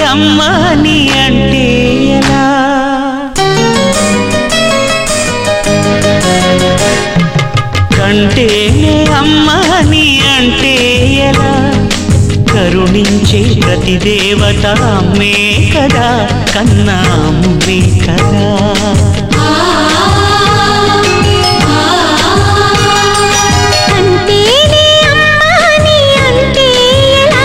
అమ్మ నీ అంటే ఎలా కంటేనే అమ్మ నీ అంటే ఎలా కరుణించే ప్రతి దేవత అమ్మే కదా కన్నా అమ్మే కదా అంటేనే అమ్మా నీ అంటే ఎలా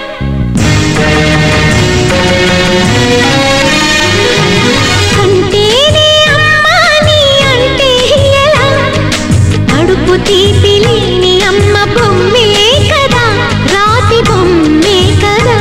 అంటేనే అమ్మా నీ అంటే ఎలా అడుపు తీపి లేని అమ్మ బొమ్మే కదా రాతి బొమ్మే కదా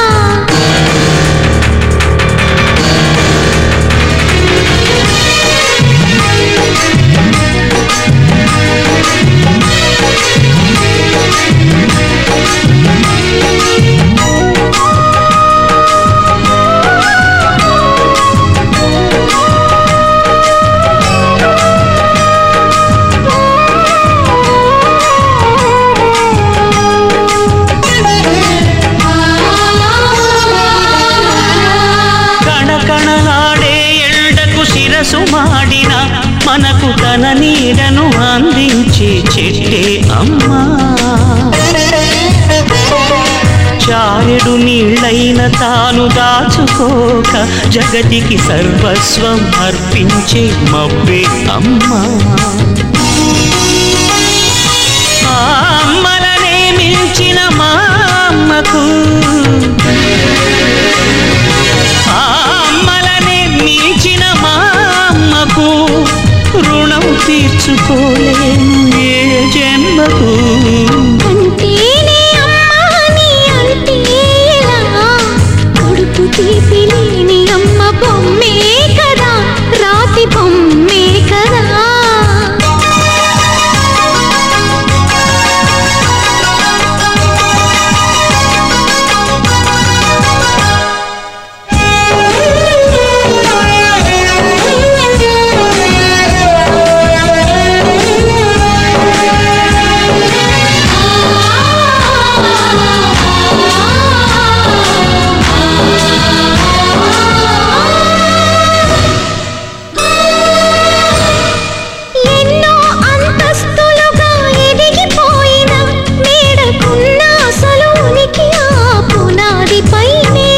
కణకణలాడే ఎండకు శిరసు మాడిన మనకు తన నీడను అందించే చెట్టే అమ్మా చారెడు నీళ్ళైన తాను దాచుకోక జగతికి సర్వస్వం అర్పించే మబ్బే అమ్మా ఆ అమ్మలనే మించిన మా అమ్మకు ఆ అమ్మలనే మించిన మా అమ్మకు రుణం తీర్చుకోలేను ఏ జన్మకు అంటేనే అమ్మా నీ అంటే ఎలా కడుపు తీపి లేని అమ్మ బొమ్మే కదా రాతి బొమ్మే కదా ఎన్నో అంతస్తులుగా ఎదిగిపోయిన నీడకున్న అసలు ఉనికి ఆ పునాదిపైనే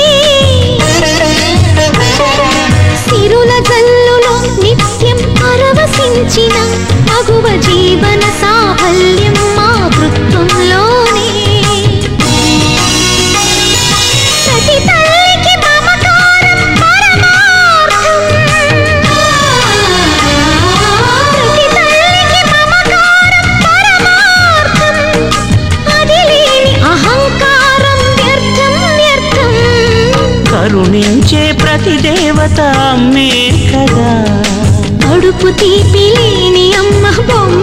సిరుల జల్లులో నిత్యం పరవశించిన మగువ జీవన సాఫల్యం మా వృత్తంలోనే ప్రతి తల్లికి మమకారం పరమార్థం ప్రతి తల్లికి మమకారం పరమార్థం అది లేని అహంకారం వ్యర్థం వ్యర్థం కరుణించే ప్రతి దేవత అమ్మే కదా అడుపు తీపి లేని అమ్మ బొమ్మ